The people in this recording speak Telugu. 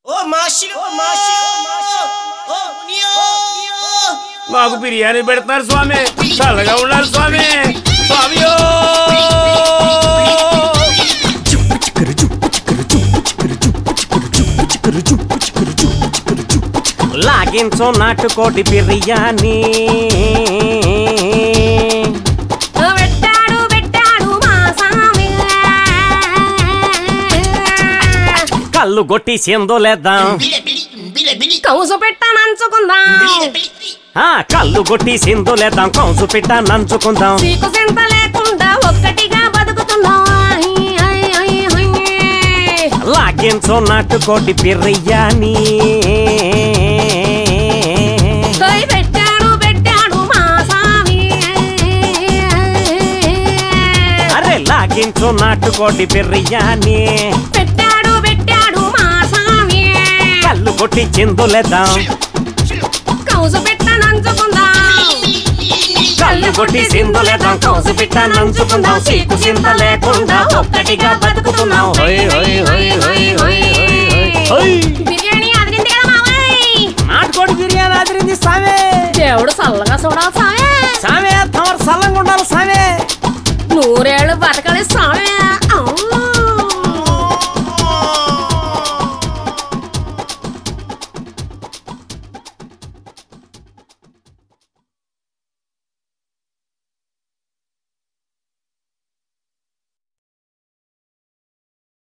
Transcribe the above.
ఓ మాషిలు ఓ మాషి ఓ మాషి ఓ నియో మాకు బిర్యానీ పెడతారు స్వామి చల్లగా ఉండాలి స్వామి స్వామియో లాగించో నాటుకోటి బిర్యానీ పెట్టాడు పెట్టాడు మా సామి కళ్ళు కొట్టి సిందులేద్దాం బిడి బిడి బిడి బిడి కౌసు పెట్ట నంచుకుందాం బిడి ఆ కళ్ళు కొట్టి సిందులేద్దాం కౌసు పిట్ట నంచుకుందాం చీకు చింత లేకుండా ఒక్కటిగా బతుకుతున్నాం ఐ, ఐ, ఐ, ఐ. లాగించో నాటుకోటి బిర్యానీ దొయ్ పెట్టాడు పెట్టాడు మా సామి అరే లాగించో నాటుకోటి బిర్యానీ పెట్టాడు పెట్టాడు మా సామి కళ్ళు కొట్టి చిందులేద్దాం కౌసు పెట్ట నంచుకుందాం కళ్ళు కొట్టి సిందులేద్దాం కౌసు పిట్ట నంచుకుందాం సీకు సింత లేకుండా ఒక్కటిగా బతుకుతున్నాం హోయ్ హోయ్ హోయ్ హోయ్ హోయ్ హోయ్ హోయ్ బిర్యానీ అదిరింది కదా మావయ్ నాటుకోడి బిర్యానీ అదిరింది సామే దేవుడు చల్లగా చూడాలి సామే సామే తమరు సల్లంగా ఉండాలి సామే నూరేళ్ళు బతకాలి సామే